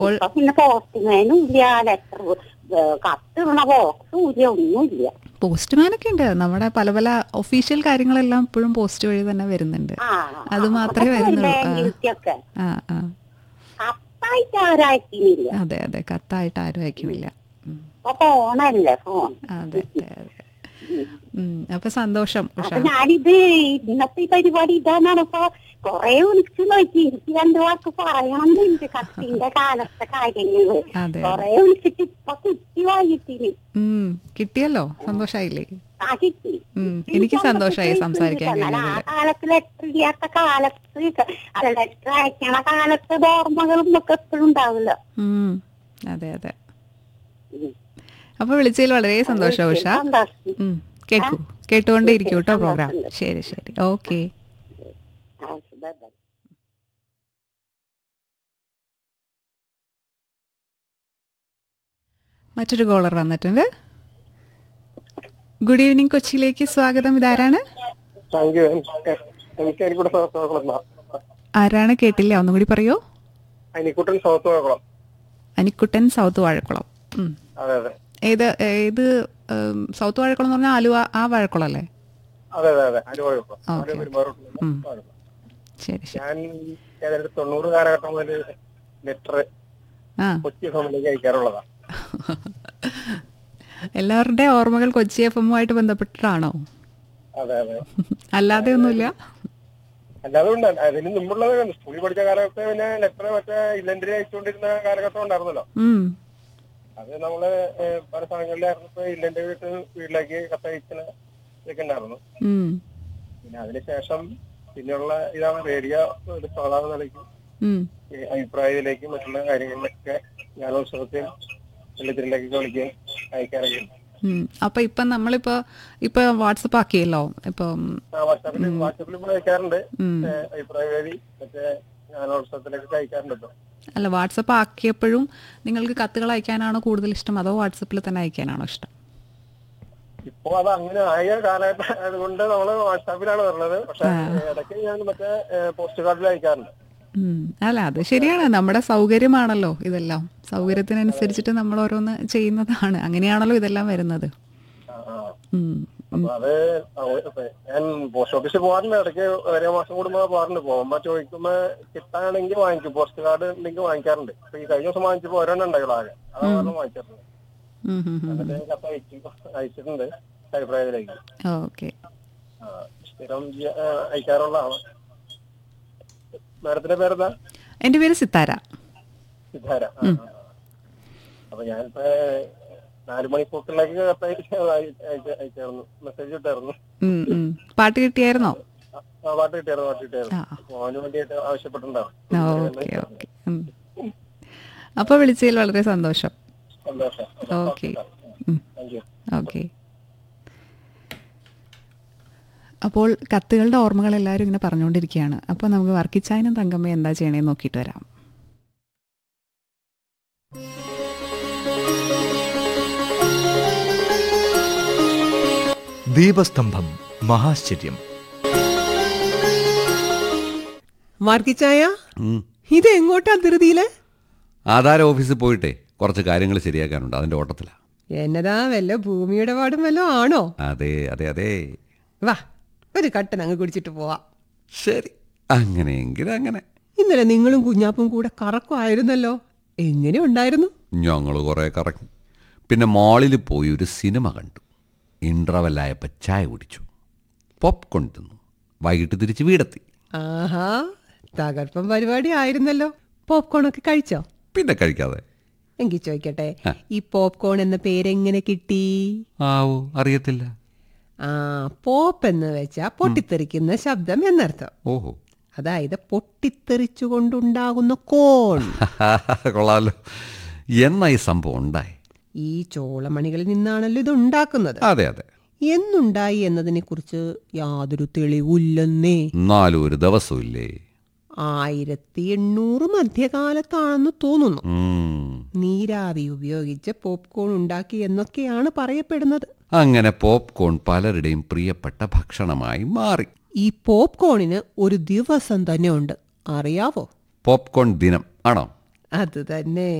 All- ഇപ്പൊ പിന്നെ പോസ്റ്റ്മാനും ഇല്ല ലെറ്റർ കത്തിടണ ബോക്സും ഇല്ല ഒന്നുമില്ല പോസ്റ്റ്മാനൊക്കെ ഉണ്ട് നമ്മുടെ പല പല ഒഫീഷ്യൽ കാര്യങ്ങളെല്ലാം ഇപ്പോഴും പോസ്റ്റ് വഴി തന്നെ വരുന്നുണ്ട് ആ അത് മാത്രമേ വരുന്നുള്ളൂ. ആ. ബാങ്കിലൊക്കെ ആ ആ കത്തായിട്ട് ആരാക്കിയില്ല അതെ അതെ കത്തായിട്ട് ആരും അയക്കുന്നില്ല ഉം. ഇപ്പൊ ഫോണല്ലേ ഫോൺ അതെ അതെ അതെ ഉം. അപ്പൊ സന്തോഷം ഉഷ അപ്പൊ ഞാനിത് ഇന്നത്തെ ഈ പരിപാടി ഇതാണെന്ന് ഇപ്പൊ കൊറേ വിളിച്ചു നോക്കി എനിക്ക് രണ്ടു വാക്ക് പറയണമെന്നുണ്ട് കത്തിന്റെ കാലത്തെ കാര്യങ്ങള് അതെ കൊറേ വിളിച്ചിട്ട് ഇപ്പൊ കിട്ടി വാങ്ങിട്ടിന് ഉം കിട്ടിയല്ലോ സന്തോഷായില്ലേ ആ കിട്ടി ഉം. എനിക്ക് സന്തോഷായി സംസാരിക്കാൻ എന്നാൽ ആ കഴിഞ്ഞതില് കാലത്ത് ലെറ്റർ ഇല്ലാത്ത കാലത്ത് അല്ല ലെറ്റർ അയക്കണ കാലത്ത് ഓർമ്മകളും ഒക്കെ എപ്പോഴും ഉണ്ടാവില്ല ഉം. അതെ അതെ അപ്പൊ വിളിച്ചതിൽ വളരെ സന്തോഷം ഉഷ സന്തോഷം ഉം. കേൾക്കൂ കേട്ടുകൊണ്ടേയിരിക്കും കേട്ടോ പ്രോഗ്രാം ശരി ശരി ഓക്കെ ആ, ബൈ ബൈ മറ്റൊരു കോളർ വന്നിട്ടുണ്ട് ഗുഡ് ഈവനിങ് കൊച്ചിയിലേക്ക് സ്വാഗതം ഇതാരാണ് താങ്ക് യു എനിക്ക് അരിക്കൂടെ സൗത്ത് കുളം ആരാണ് കേട്ടില്ല ഒന്നും കൂടി പറയോ അനിക്കുട്ടൻ സൗത്ത് കുളം അനിക്കുട്ടൻ സൗത്ത് വാഴക്കുളം ഉം. അതെ അതെ ഏത് ഏത് ഉം, സൗത്ത് വാഴക്കുളം എന്ന് പറഞ്ഞാൽ ആലുവ ആ വാഴക്കുളം അല്ലേ അതെ അതെ അതെ അനുഭവം ഓക്കേ. ഉം. ശരി ശരി ഞാൻ ഏതായാലും തൊണ്ണൂറ് കാലഘട്ടം മുതൽ ലെറ്റർ ആ കൊച്ചി ഫോമിലേക്ക് അയക്കാറുള്ളതാ എല്ലാവരുടെ ഓർമ്മകൾ കൊച്ചി എഫ് എമ്മുമായിട്ട് ബന്ധപ്പെട്ടിട്ടാണോ അതെ അതെ അല്ലാതെ ഒന്നുമില്ല അല്ലാതെ ഉണ്ട് അതിന് മുമ്പുള്ളത് സ്കൂളിൽ പഠിച്ച കാലഘട്ടം പിന്നെ ലെറ്റർ മറ്റേ ഇല്ലൻഡറി അയച്ചുകൊണ്ടിരുന്ന കാലഘട്ടം ഉണ്ടായിരുന്നല്ലോ ഉം. അത് നമ്മള് ഏഹ്, പല സ്ഥലങ്ങളിലായിരുന്നപ്പോ ഇല്ലൻഡറി വീട്ട് വീട്ടിലേക്ക് കത്തയക്കുന്ന ഇതൊക്കെ ഉണ്ടായിരുന്നു ഉം. പിന്നെ അതിനുശേഷം പിന്നെയുള്ള ഇതാണ് റേഡിയോ ഒരു സാധാരണ നിലയ്ക്ക് ഉം. ഈ അഭിപ്രായത്തിലേക്കും മറ്റുള്ള കാര്യങ്ങളിലൊക്കെ ഗാനോത്സവത്തിൽ വെള്ളത്തിലേക്കൊക്കെ വിളിക്കുകയും അയക്കാറൊക്കെ ഉണ്ട് ഉം. അപ്പൊ ഇപ്പൊ നമ്മളിപ്പോ ഇപ്പൊ വാട്സപ്പ് ആക്കിയല്ലോ ഇപ്പം ആ വാട്സാപ്പിൽ വാട്സാപ്പിൽ ഇപ്പോൾ അയക്കാറുണ്ട് ഉം. ഏഹ്, അഭിപ്രായ വേദി മറ്റേ ഗാനോത്സവത്തിലേക്കൊക്കെ അയക്കാറുണ്ട് ഇപ്പൊ അല്ല വാട്സപ്പ് ആക്കിയപ്പോഴും നിങ്ങൾക്ക് കത്തുകൾ അയക്കാനാണോ കൂടുതൽ ഇഷ്ടം അതോ വാട്സപ്പിൽ തന്നെ അയക്കാനാണോ ഇഷ്ടം ഇപ്പൊ അത് അങ്ങനെ ആയ കാലഘട്ടം ആയതുകൊണ്ട് നമ്മള് വാട്സാപ്പിലാണ് വരുന്നത് പക്ഷെ ഇടയ്ക്ക് ഞാൻ മറ്റേ പോസ്റ്റ് കാർഡിൽ അയക്കാറുണ്ട് ഉം. അല്ല അത് ശരിയാണ് നമ്മുടെ സൗകര്യമാണല്ലോ ഇതെല്ലാം സൗകര്യത്തിനനുസരിച്ചിട്ട് നമ്മൾ ഓരോന്ന് ചെയ്യുന്നതാണ് അങ്ങനെയാണല്ലോ ഇതെല്ലാം വരുന്നത് ആ, ആ. ഉം. അപ്പൊ അത് ഇപ്പൊ ഞാൻ പോസ്റ്റ് ഓഫീസിൽ പോകാറുണ്ട് ഇടയ്ക്ക് ഒരേ മാസം കൂടുമ്പോ പോകാറുണ്ട് പോകുമ്പോ ചോദിക്കുമ്പോ കിട്ടാണെങ്കിൽ വാങ്ങിക്കും പോസ്റ്റ് കാർഡ് ഉണ്ടെങ്കിൽ വാങ്ങിക്കാറുണ്ട് ഇപ്പൊ ഈ കഴിഞ്ഞ ദിവസം വാങ്ങിച്ചപ്പോ ഒരെണ്ണം ഉണ്ടായുള്ളൂ ആകെ അത് കാരണം വാങ്ങിച്ചിട്ടുണ്ട് ഉം, ഉം, ഉം. എന്നിട്ട് ഞാൻ കത്ത് അയച്ചു അയച്ചിട്ടുണ്ട് അഭിപ്രായത്തിലേക്ക് ഓക്കെ ആ, സ്ഥിരം ചെയ്യ- ആ, അയക്കാറുള്ളതാണ് മാഡത്തിന്റെ പേരെന്താ എൻ്റെ പേര് സിത്താര സിദ്ധാര ആ, ആ. അപ്പൊ ഞാനിപ്പോ നാല് മണിക്കൂറിലേക്ക് കത്ത് അയച്ച- അയച്ച- അയച്ചായിരുന്നു മെസ്സേജ് ഇട്ടായിരുന്നു ഉം, ഉം. പാട്ട് കിട്ടിയായിരുന്നോ ആ പാട്ട് കിട്ടിയായിരുന്നു പാട്ട് കിട്ടിയായിരുന്നു ആ മോന് വേണ്ടിയിട്ട് ആവശ്യപ്പെട്ടിട്ടുണ്ടാവും ഓക്കെ ഓക്കെ ഉം. അപ്പോൾ വിളിച്ചതിൽ വളരെ സന്തോഷം സന്തോഷം ഓക്കെ ഉം. താങ്ക് യു ഓക്കെ അപ്പോൾ കത്തുകളുടെ ഓർമ്മകൾ എല്ലാവരും ഇങ്ങനെ പറഞ്ഞുകൊണ്ടിരിക്കുകയാണ് അപ്പോൾ നമുക്ക് വർക്കിച്ചായനും തങ്കമ്മ എന്താ ചെയ്യണേന്ന് നോക്കിയിട്ട് വരാം ദീപസ്തംഭം മഹാശ്ചര്യം വർക്കിച്ചായ ഉം. ഇത് എങ്ങോട്ടാ ധൃതിയില് ആധാര ഓഫീസിൽ പോയിട്ടേ കുറച്ച് കാര്യങ്ങൾ ശരിയാക്കാനുണ്ട് അതിന്റെ ഓട്ടത്തിലാ എന്നതാ വല്ല ഭൂമിയുടെ പാടും വല്ലോ ആണോ അതെ അതെ അതെ വാ ഒരു കട്ടൻ അങ്ങ് കുടിച്ചിട്ട് പോവാ ശരി അങ്ങനെയെങ്കിൽ അങ്ങനെ ഇന്നലെ നിങ്ങളും കുഞ്ഞാപ്പും കൂടെ കറക്കുമായിരുന്നല്ലോ എങ്ങനെ ഉണ്ടായിരുന്നു ഞങ്ങൾ കുറേ കറങ്ങി പിന്നെ മാളിൽ പോയി ഒരു സിനിമ കണ്ടു ഇൻട്രവല്ലായപ്പോൾ ചായ കുടിച്ചു പോപ്കോൺ തിന്നു വൈകിട്ട് തിരിച്ച് വീടെത്തി ആഹാ തകർപ്പൻ പരിപാടി ആയിരുന്നല്ലോ പോപ്കോൺ ഒക്കെ കഴിച്ചോ പിന്നെ കഴിക്കാതെ എങ്കിൽ ചോദിക്കട്ടെ ഈ പോപ്കോൺ എന്ന പേരെങ്ങനെ കിട്ടി ആവോ അറിയത്തില്ല ആ പോപ്പ് എന്ന് വെച്ചാ പൊട്ടിത്തെറിക്കുന്ന ശബ്ദം എന്നർത്ഥം ഓഹോ അതായത് പൊട്ടിത്തെറിച്ചുകൊണ്ടുണ്ടാകുന്ന കോൺ കൊള്ളാലോ എന്നാ ഈ സംഭവം ഉണ്ടായി ഈ ചോളമണികളിൽ നിന്നാണല്ലോ ഇത് ഉണ്ടാക്കുന്നത് അതെ അതെ എന്നുണ്ടായി എന്നതിനെ കുറിച്ച് യാതൊരു തെളിവില്ലെന്നേ എന്നാലും ഒരു ദിവസവും ഇല്ലേ ആയിരത്തി എണ്ണൂറ് മധ്യകാലത്താണെന്ന് തോന്നുന്നു ഉം. നീരാവി ഉപയോഗിച്ച് പോപ്കോൺ ഉണ്ടാക്കി എന്നൊക്കെയാണ് പറയപ്പെടുന്നത് അങ്ങനെ പോപ്കോൺ പലരുടെയും പ്രിയപ്പെട്ട ഭക്ഷണമായി മാറി ഈ പോപ്കോണിന് ഒരു ദിവസം തന്നെ ഉണ്ട് അറിയാവോ പോപ്കോൺ ദിനം ആണോ അത് തന്നെ